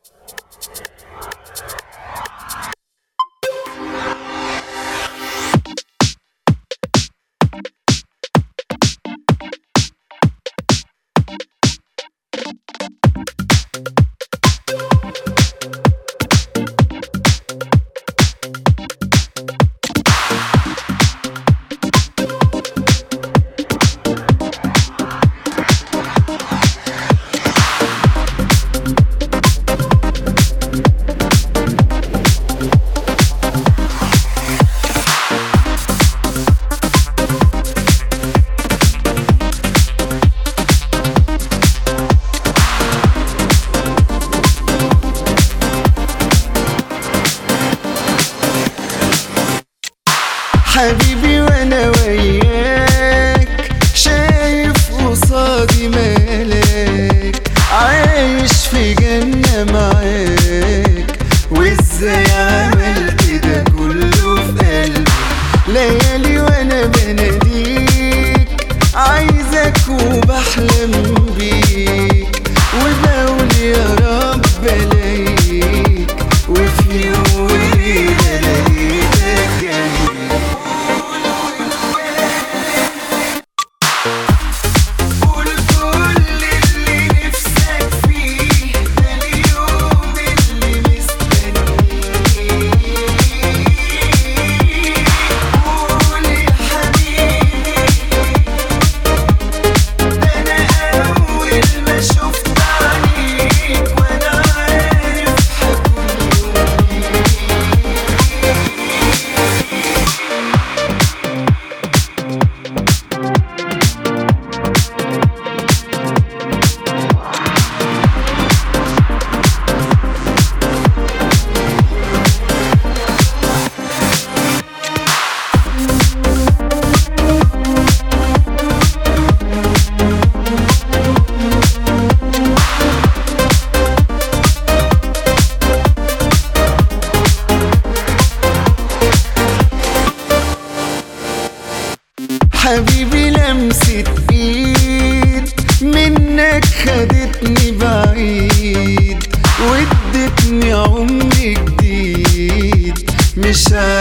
حبيبي وانا وياك شايف قصادي ملاك عايش في جنة معاك وازاي عملت ده كله في قلبي ليالي وانا بناديك عايزك وبحلم بيك وبقول يا رب الاقيك وفي يوم وليلة لقيتك جنبي قول كل اللي نفسك فيه ده اليوم اللي مستنيه قول يا حبيبي ده انا اول ما شفت عينيك وانا عارف هكون حبيبي لمسة ايد منك خدتني بعيد وادتني عمر جديد مش عارف